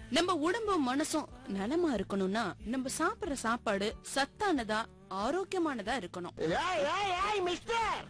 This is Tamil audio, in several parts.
நம்ம உடம்பும் மனசும் நலமா இருக்கணும்னா நம்ம சாப்பிடுற சாப்பாடு சத்தானதா ஆரோக்கியமானதா இருக்கணும் ஏய் ஏய் ஏய் மிஸ்டர்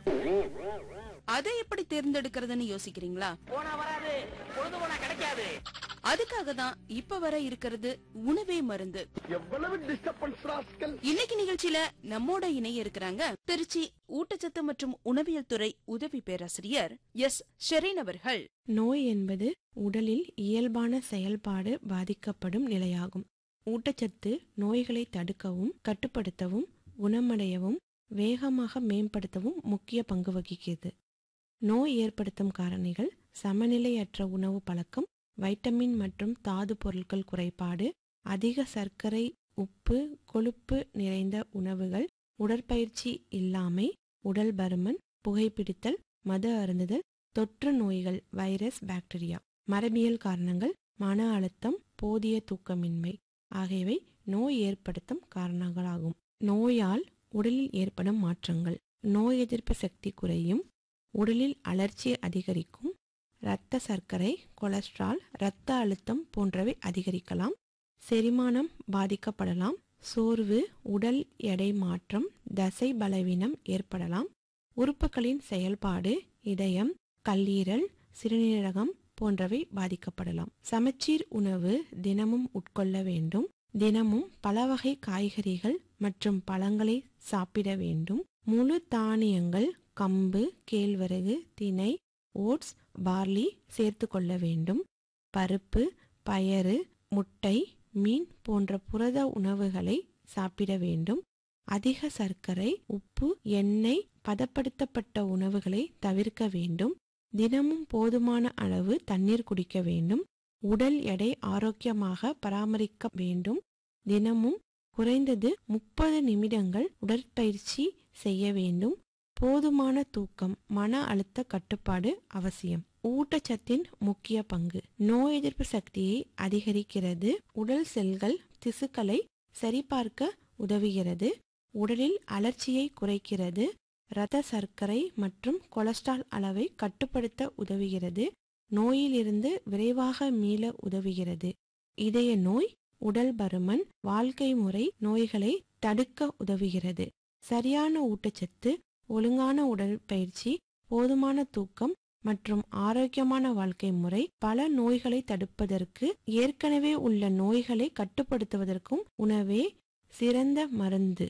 அதை எப்படி தேர்ந்தெடுக்கிறதுன்னு யோசிக்கிறீங்களா போனா வராது பொழுது போனா கிடைக்காது அதுக்காக தான் இப்ப வர இருக்கிறது உணவே மருந்து எவ்வளவு டிஸ்டர்பன்ஸ் ராஸ்கல் இன்னைக்கு நிகழ்ச்சியில நம்மோட இணைய இருக்கிறாங்க திருச்சி ஊட்டச்சத்து மற்றும் உணவியல் துறை உதவி பேராசிரியர் எஸ் ஷெரீன் அவர்கள் நோய் என்பது உடலில் இயல்பான செயல்பாடு பாதிக்கப்படும் நிலையாகும் ஊட்டச்சத்து நோய்களை தடுக்கவும் கட்டுப்படுத்தவும் குணமடையவும் வேகமாக மேம்படுத்தவும் முக்கிய பங்கு வகிக்கிறது நோய் ஏற்படுத்தும் காரணிகள் சமநிலையற்ற உணவு பழக்கம் வைட்டமின் மற்றும் தாது பொருட்கள் குறைபாடு அதிக சர்க்கரை உப்பு கொழுப்பு நிறைந்த உணவுகள் உடற்பயிற்சி இல்லாமை உடல் பருமன் புகைப்பிடித்தல் மது அருந்துதல் தொற்று நோய்கள் வைரஸ் பாக்டீரியா மரபியல் காரணங்கள் மன அழுத்தம் போதிய தூக்கமின்மை ஆகியவை நோய் ஏற்படுத்தும் காரணங்களாகும் நோயால் உடலில் ஏற்படும் மாற்றங்கள் நோய் எதிர்ப்பு சக்தி குறையும் உடலில் அலர்ச்சி அதிகரிக்கும் இரத்த சர்க்கரை கொலஸ்ட்ரால் இரத்த அழுத்தம் போன்றவை அதிகரிக்கலாம் செரிமானம் பாதிக்கப்படலாம் சோர்வு உடல் எடை மாற்றம் தசை பலவீனம் ஏற்படலாம் உறுப்புகளின் செயல்பாடு இதயம் கல்லீரல் சிறுநீரகம் போன்றவை பாதிக்கப்படலாம் சமச்சீர் உணவு தினமும் உட்கொள்ள வேண்டும் தினமும் பல வகை காய்கறிகள் மற்றும் பழங்களை சாப்பிட வேண்டும் முழு தானியங்கள் கம்பு கேழ்வரகு திணை ஓட்ஸ் பார்லி சேர்த்து கொள்ள வேண்டும் பருப்பு பயறு முட்டை மீன் போன்ற புரத உணவுகளை சாப்பிட வேண்டும் அதிக சர்க்கரை உப்பு எண்ணெய் பதப்படுத்தப்பட்ட உணவுகளை தவிர்க்க வேண்டும் தினமும் போதுமான அளவு தண்ணீர் குடிக்க வேண்டும் உடல் எடை ஆரோக்கியமாக பராமரிக்க வேண்டும் தினமும் குறைந்தது முப்பது நிமிடங்கள் உடற்பயிற்சி செய்ய வேண்டும் போதுமான தூக்கம் மன அழுத்த கட்டுப்பாடு அவசியம் ஊட்டச்சத்தின் முக்கிய பங்கு நோய் எதிர்ப்பு சக்தியை அதிகரிக்கிறது உடல் செல்கள் திசுக்களை சரிபார்க்க உதவுகிறது உடலில் அலர்ச்சியை குறைக்கிறது இரத்த சர்க்கரை மற்றும் கொலஸ்ட்ரால் அளவை கட்டுப்படுத்த உதவுகிறது நோயிலிருந்து விரைவாக மீள உதவுகிறது இதய நோய் உடல் பருமன் வாழ்க்கை முறை நோய்களை தடுக்க உதவுகிறது சரியான ஊட்டச்சத்து ஒழுங்கான உடற்பயிற்சி போதுமான தூக்கம் மற்றும் ஆரோக்கியமான வாழ்க்கை முறை பல நோய்களை தடுப்பதற்கு ஏற்கனவே உள்ள நோய்களை கட்டுப்படுத்துவதற்கும் உணவே சிறந்த மருந்து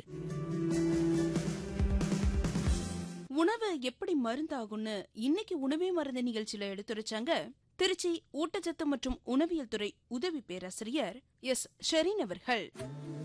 உணவு எப்படி மருந்தாகும்னு இன்னைக்கு உணவே மருந்து நிகழ்ச்சியில எடுத்துரைச்சாங்க திருச்சி ஊட்டச்சத்து மற்றும் உணவியல் துறை உதவி பேராசிரியர் எஸ் ஷெரீன் அவர்கள்